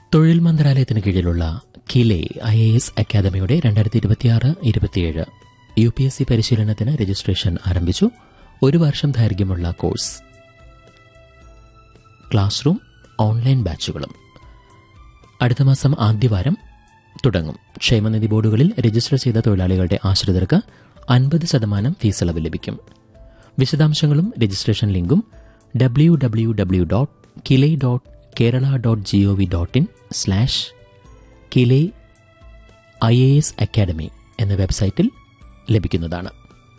തൊഴിൽ മന്ത്രാലയത്തിന് കീഴിലുള്ള കിലെ ഐ എ എസ് അക്കാദമിയുടെ രണ്ടായിരത്തി ഇരുപത്തിയാറ് ഇരുപത്തിയേഴ് യു പി എസ് സി പരിശീലനത്തിന് രജിസ്ട്രേഷൻ ആരംഭിച്ചു ഒരു വർഷം ദൈർഘ്യമുള്ള കോഴ്സ് ക്ലാസ് റൂം ഓൺലൈൻ ബാച്ചുകളും അടുത്ത മാസം ആദ്യവാരം തുടങ്ങും ക്ഷേമനിധി ബോർഡുകളിൽ രജിസ്റ്റർ ചെയ്ത തൊഴിലാളികളുടെ ആശ്രിതർക്ക് അൻപത് ശതമാനം ഫീസ് ഇളവ് ലഭിക്കും വിശദാംശങ്ങളും രജിസ്ട്രേഷൻ ലിങ്കും W W W dot KILE dot Kerala dot G O V dot in slash KILE I A S academy എന്ന വെബ്സൈറ്റിൽ ലഭിക്കുന്നതാണ്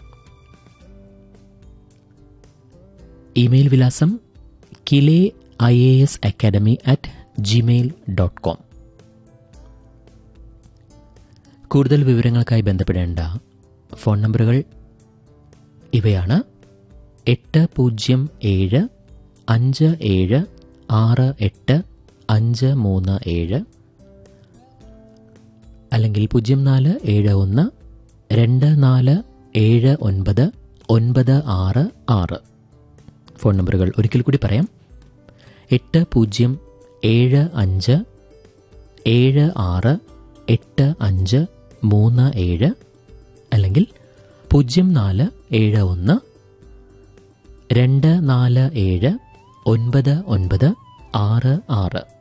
ഇമെയിൽ വിലാസം KILE I A S academy at Gmail dot com കൂടുതൽ വിവരങ്ങൾക്കായി ബന്ധപ്പെടേണ്ട ഫോൺ നമ്പറുകൾ ഇവയാണ് എട്ട് പൂജ്യം ഏഴ് അഞ്ച് ഏഴ് ആറ് എട്ട് അഞ്ച് മൂന്ന് ഏഴ് അല്ലെങ്കിൽ പൂജ്യം നാല് ഏഴ് ഒന്ന് രണ്ട് നാല് ഏഴ് ഒൻപത് ഒൻപത് ആറ് ആറ് ഫോൺ നമ്പറുകൾ ഒരിക്കൽ കൂടി പറയാം എട്ട് പൂജ്യം ഏഴ് അഞ്ച് ഏഴ് ആറ് എട്ട് അഞ്ച് മൂന്ന് ഏഴ് അല്ലെങ്കിൽ പൂജ്യം നാല് ഏഴ് ഒന്ന് രണ്ട് നാല് ഏഴ് ഒൻപത് ഒൻപത് ആറ് ആറ്